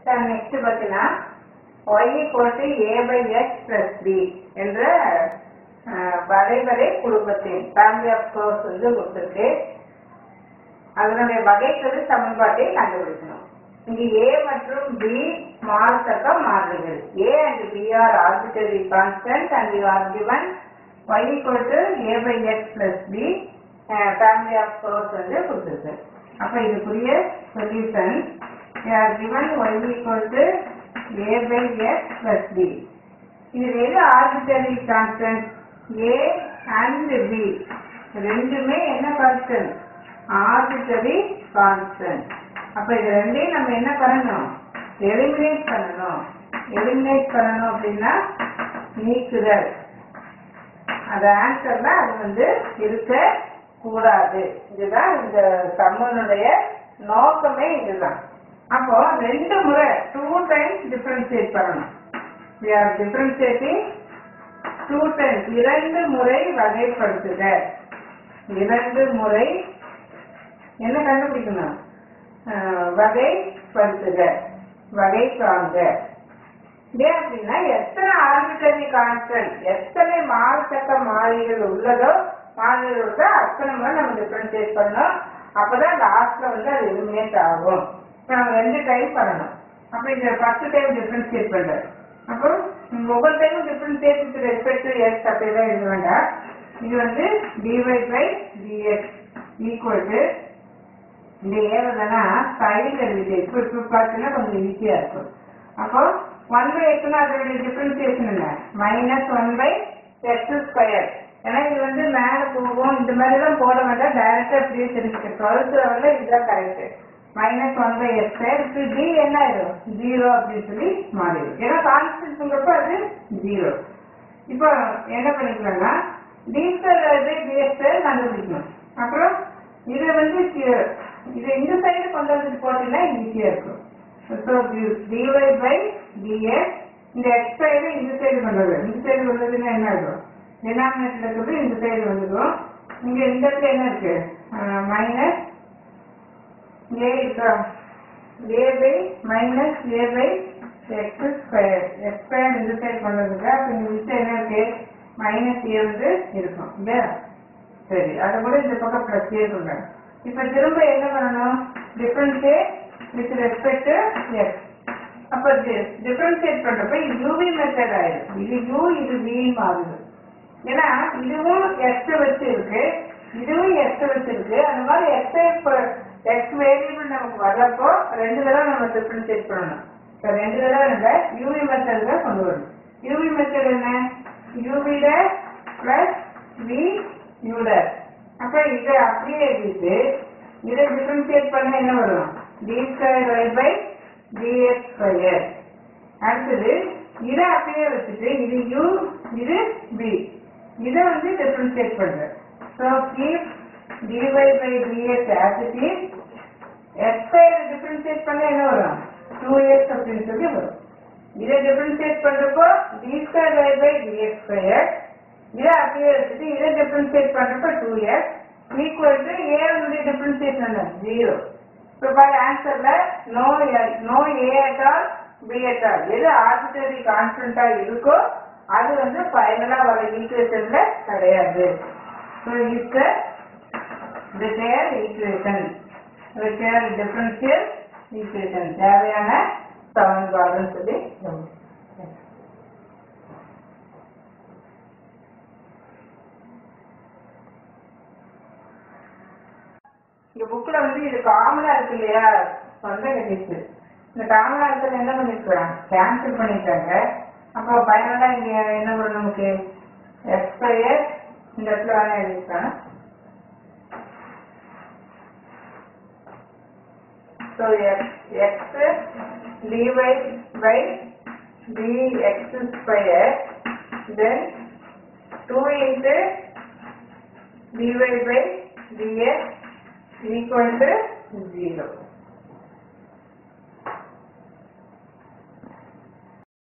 Next பார்த்தீங்கன்னா y equal to a by x plus b என்ற அஹ், வரைவரை குடும்பத்தின் ஃபேமிலி ஆஃப் கர்வ்ஸ் வந்து கொடுத்துருக்கு அதனுடைய வகைக்கெழு சமன்பாட்டை கண்டுபிடிக்கணும் இங்க a மற்றும் b மாறத்தக்க மாறிலிகள் a and b are arbitrary constant and you are given y equal to a by x plus b family of curves வந்து கொடுத்துருக்கு அப்ப இதுக்குரிய solution you are given y equal to a by x plus b இது எது arbitrary constant a and b ரெண்டுமே என்ன constant arbitrary constant அப்ப இது ரெண்டையும் நம்ம என்ன பண்ணணும் எலிமினேட் பண்ணணும் எலிமினேட் பண்ணணும் அப்படின்னா நீக்குதல் அது ஆன்சர்ல அது வந்து இருக்க கூடாது இதுதான் இந்த சம்மனுடைய நோக்கமே இதுதான் அப்போ ரெண்டு முறை டூ டைம்ஸ் டிஃபரன்ஷியேட் பண்ணணும் we are differentiating two times இரண்டு முறை வகைப்படுத்துக இரண்டு முறை என்ன கண்டுபிடிக்கணும் அஹ், வகைப்படுத்துக வகை காண்க ஏன் அப்படின்னா எத்தனை ஆர்பிட்டரி கான்ஸ்டன்ட் எத்தனை மாறத்தக்க மாறிகள் உள்ளதோ மாறிகள் உள்ளதோ அத்தனை முறை நம்ம டிஃபரன்ஷியேட் பண்ணணும் அப்பதான் லாஸ்ட்ல வந்து அது எலிமினேட் ஆகும் இப்ப நம்ம ரெண்டு டைம் பண்ணணும் அப்ப இந்த ஃபர்ஸ்ட் டைம் டிஃபரன்ஷியேட் பண்றது அப்போ ஒவ்வொரு டைமும் differentiate with respect to x அப்படிலாம் எழுத வேண்டாம் இது வந்து d y by d x equal to இந்த ஏவலனா சைன் எழுதிட்டு இப்போ இப்போ பார்த்தீங்கன்னா கொஞ்சம் ஈஸியா இருக்கும் அப்போ ஒன் பை எக்ஸ்னா அதோடைய டிஃபரன்சியேஷன் என்ன minus one by x square ஏன்னா இது வந்து மேல போகும் இந்த மாதிரி எல்லாம் போட வேண்டாம் டைரக்டா இப்படியே தெரிஞ்சுக்க டுவெல்த் லெவல்ல இதுதான் correct minus one by x square இப்போ டி என்ன ஆயிடும் ஜீரோ அப்படின்னு சொல்லி மாறிடும் ஏன்னா கான்ஸ்டன்ட்ங்கிறப்ப அது ஜீரோ இப்போ என்ன பண்ணிக்கலாம்னா டி ஸ்கொயர் வந்து டிஎஸ் ஸ்கொயர் கண்டுபிடிக்கணும் அப்புறம் இதை வந்து தி- இதை இந்த சைடு கொண்டு வந்துட்டு போட்டீங்கன்னா ஈஸியா இருக்கும் ஸோ டிஒய் பை டிஎஸ் இந்த எக்ஸ் சைடு இந்த சைடு கொண்டு வரும் இந்த சைடு வந்ததுன்னா என்ன ஆகும் டினாமினேட்டர் இருக்கிறது இந்த சைடு வந்துடும் இங்க இந்த இடத்துல என்ன இருக்கு minus a a by minus a by x square x square இந்த சைடு கொண்டு வந்துருக்கு அப்போ இந்த விஷயம் என்ன இருக்கு மைனஸ் ஏ வந்து இருக்கும் இல்லையா சரி அதை கூட இந்த பக்கம் பிளஸ் ஏ கொண்டாங்க இப்போ திரும்ப என்ன பண்ணணும் டிஃபரன்ஷியேட் வித் ரெஸ்பெக்ட் எக்ஸ் அப்போ டிஃபரன்ஷியேட் பண்றப்ப இது யூவி மெத்தட் ஆயிடும் இது யூ இது வி மாறுது ஏன்னா இதுவும் எக்ஸ் வச்சு இருக்கு இதுவும் எக்ஸ் வச்சு இருக்கு அந்த மாதிரி எக்ஸ் எக்ஸ் வேரியபிள் நமக்கு வர்றப்போ ரெண்டு தடவை நம்ம டிஃபரன்ஷியேட் பண்ணணும் இப்போ ரெண்டு தடவை நம்ம யூவி மெத்தட்ல கொண்டு வரணும் யூவி மெத்தட் என்ன u v dash plus v u dash அப்ப இதை அப்படியே எழுதிட்டு இதை டிஃபரன்ஷியேட் பண்ண என்ன வரும் d square y by d x square அடுத்தது இதை அப்படியே வச்சுட்டு இது u இது b இதை வந்து டிஃபரன்ஷியேட் பண்றேன் so keep dy by dx as it is x square differentiate பண்ண என்ன வரும் 2x அப்படின்னு சொல்லி வரும் இதை டிஃபரன்ஷியேட் பண்றப்போ d square y by dx square இதை அப்படியே வச்சுட்டு இதை டிஃபரன்ஷியேட் பண்றப்போ 2x ஈக்குவல் டு a உடைய டிஃபரன்ஷியேட் என்ன ஜீரோ இப்போ பாரு ஆன்சர்ல no no a at all b at all எது ஆர்பிட்டரி கான்ஸ்டன்டா இருக்கோ அது வந்து ஃபைனலா வர ஈக்குவேஷன்ல கிடையாது so it's required equation required differential equation தேவையான சமன்பாடுன்னு சொல்லி சொல்லுவோம். இந்த புக்ல வந்து இது காமனா இருக்கு இல்லையா சொந்த கண்டிச்சு இந்த காமனா இருக்கிறது என்ன பண்ணிருக்காங்க கேன்சல் பண்ணிட்டாங்க அப்போ ஃபைனலா இங்க என்ன வரும் நமக்கு எக்ஸ்பயர் இந்த இடத்துல வேணா எழுதிருக்காங்க so x d y by dx square then two into dy by dx equal to 0.